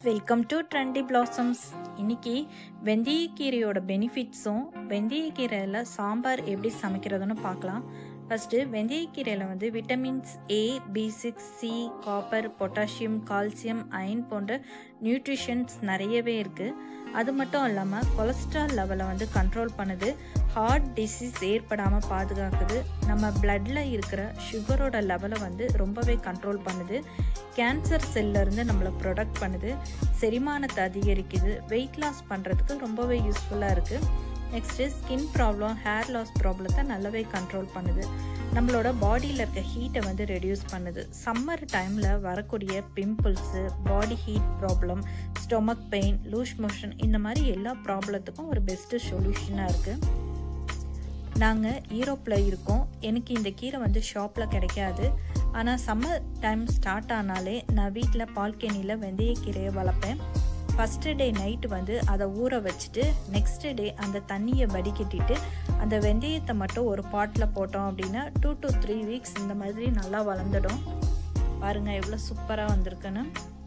welcome to trendy blossoms இன்னைக்கு வெந்தயக்கீரையோட பெனிஃபிட்ஸும் வெந்தயக்கீரையில் சாம்பார் எப்படி சமைக்கிறதுன்னு பார்க்கலாம் ஃபஸ்ட்டு வெந்தயக்கீரையில் வந்து vitamins A B six C copper potassium calcium iron போன்ற நியூட்ரிஷன்ஸ் நிறையவே இருக்குது அது மட்டும் இல்லாமல் கொலஸ்ட்ரால் லெவலை வந்து கண்ட்ரோல் பண்ணுது ஹார்ட் டிசீஸ் ஏற்படாமல் பாதுகாக்குது நம்ம பிளட்டில் இருக்கிற சுகரோட லெவலை வந்து ரொம்பவே கண்ட்ரோல் பண்ணுது கேன்சர் செல்லேருந்து நம்மளை ப்ரொடக்ட் பண்ணுது செரிமானத்தை அதிகரிக்குது வெயிட் லாஸ் பண்ணுறதுக்கு ரொம்பவே யூஸ்ஃபுல்லாக இருக்குது next skin problem hair loss ப்ராப்ளத்தை நல்லாவே கண்ட்ரோல் பண்ணுது நம்மளோட பாடியில் இருக்க ஹீட்டை வந்து ரெடியூஸ் பண்ணுது சம்மர் டைமில் வரக்கூடிய pimples body heat problem stomach pain loose motion இந்த மாதிரி எல்லா ப்ராப்ளத்துக்கும் ஒரு பெஸ்ட்டு சொல்யூஷனாக இருக்குது நாங்கள் ஈரோப்பில் இருக்கோம் எனக்கு இந்த கீரை வந்து ஷாப்பில் கிடைக்காது ஆனால் சம்மர் டைம் ஸ்டார்ட் ஆனாலே நான் வீட்டில் பால்கனியில் வெந்தயக்கீரையை வளர்ப்பேன் ஃபஸ்ட்டு டே நைட்டு வந்து அதை ஊற வச்சுட்டு நெக்ஸ்ட் டே அந்த தண்ணியை வடிகட்டிட்டு அந்த வெந்தயத்தை மட்டும் ஒரு பாட்டில் போட்டோம் அப்படின்னா டூ டு த்ரீ வீக்ஸ் இந்த மாதிரி நல்லா வளர்ந்துடும் பாருங்கள் எவ்வளோ சூப்பராக வந்திருக்குன்னு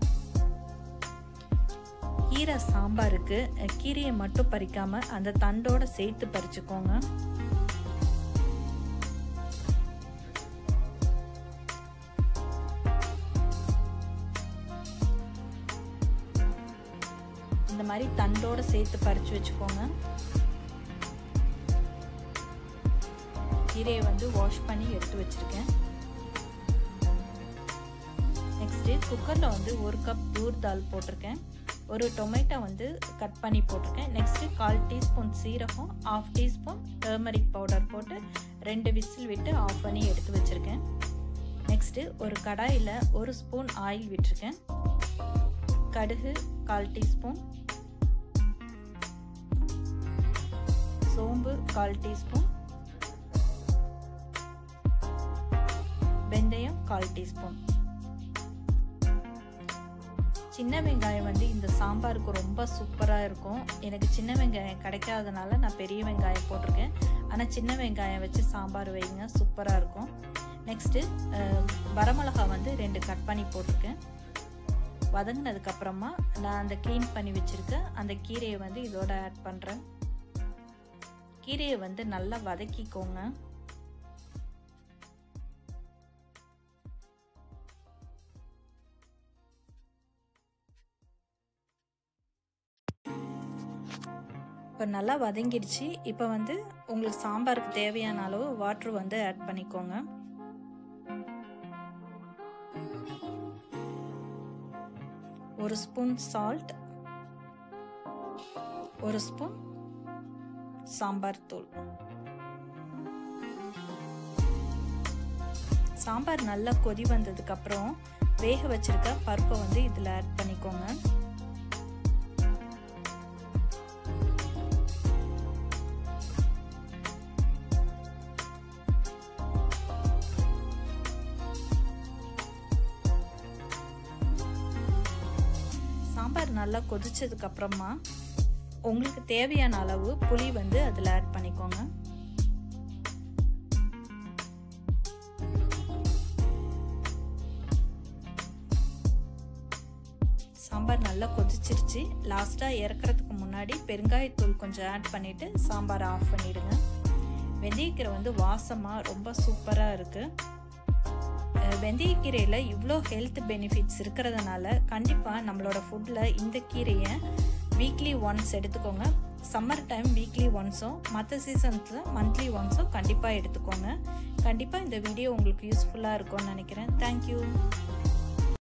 கீரை சாம்பாருக்கு கீரையை மட்டும் பறிக்காமல் அந்த தண்டோடு சேர்த்து பறிச்சுக்கோங்க இந்த மாதிரி தண்டோடு சேர்த்து பறித்து வச்சுக்கோங்க கீரையை வந்து வாஷ் பண்ணி எடுத்து வச்சுருக்கேன் நெக்ஸ்ட்டு குக்கரில் வந்து ஒரு கப் தூர் தால் போட்டிருக்கேன் ஒரு டொமேட்டோ வந்து கட் பண்ணி போட்டிருக்கேன் நெக்ஸ்ட்டு கால் டீஸ்பூன் சீரகம் ஆஃப் டீஸ்பூன் டர்மரிக் பவுடர் போட்டு ரெண்டு விசில் விட்டு ஆஃப் பண்ணி எடுத்து வச்சுருக்கேன் நெக்ஸ்ட்டு ஒரு கடாயில் ஒரு ஸ்பூன் ஆயில் விட்டுருக்கேன் கடுகு கால் டீஸ்பூன் சோம்பு கால் டீஸ்பூன் வெந்தயம் கால் டீஸ்பூன் சின்ன வெங்காயம் வந்து இந்த சாம்பாருக்கு ரொம்ப சூப்பராக இருக்கும் எனக்கு சின்ன வெங்காயம் கிடைக்காதனால நான் பெரிய வெங்காயம் போட்டிருக்கேன் ஆனால் சின்ன வெங்காயம் வச்சு சாம்பார் வைங்க சூப்பராக இருக்கும் நெக்ஸ்ட்டு வரமிளகா வந்து ரெண்டு கட் பண்ணி போட்டிருக்கேன் வதங்கினதுக்கப்புறமா நான் அந்த க்ளீன் பண்ணி வச்சுருக்க அந்த கீரையை வந்து இதோட ஆட் பண்ணுறேன் கீரையை வந்து நல்லா வதக்கிக்கோங்க இப்போ நல்லா வதங்கிடுச்சு இப்போ வந்து உங்களுக்கு சாம்பாருக்கு தேவையான அளவு வாட்ரு வந்து ஆட் பண்ணிக்கோங்க ஒரு ஸ்பூன் சால்ட் ஒரு ஸ்பூன் சாம்பார் தூள் சாம்பார் நல்லா கொதி வந்ததுக்கு அப்புறம் வேக வச்சிருக்க பருப்பை வந்து இதில் ஆட் பண்ணிக்கோங்க சாம்பார் நல்லா கொதிச்சதுக்கு அப்புறமா உங்களுக்கு தேவையான அளவு புளி வந்து அதில் ஆட் பண்ணிக்கோங்க சாம்பார் நல்லா கொதிச்சிருச்சு லாஸ்ட்டாக இறக்குறதுக்கு முன்னாடி பெருங்காயத்தூள் கொஞ்சம் ஆட் பண்ணிவிட்டு சாம்பார் ஆஃப் பண்ணிவிடுங்க வெந்தயக்கீரை வந்து வாசமாக ரொம்ப சூப்பராக இருக்குது வெந்தயக்கீரையில் இவ்வளோ ஹெல்த் பெனிஃபிட்ஸ் இருக்கிறதுனால கண்டிப்பாக நம்மளோட ஃபுட்டில் இந்த கீரையை வீக்லி ஒன்ஸ் எடுத்துக்கோங்க சம்மர் டைம் வீக்லி ஒன்ஸும் மற்ற சீசன்ஸில் மந்த்லி ஒன்ஸும் கண்டிப்பாக எடுத்துக்கோங்க கண்டிப்பாக இந்த வீடியோ உங்களுக்கு யூஸ்ஃபுல்லாக இருக்கும்னு நினைக்கிறேன் தேங்க்யூ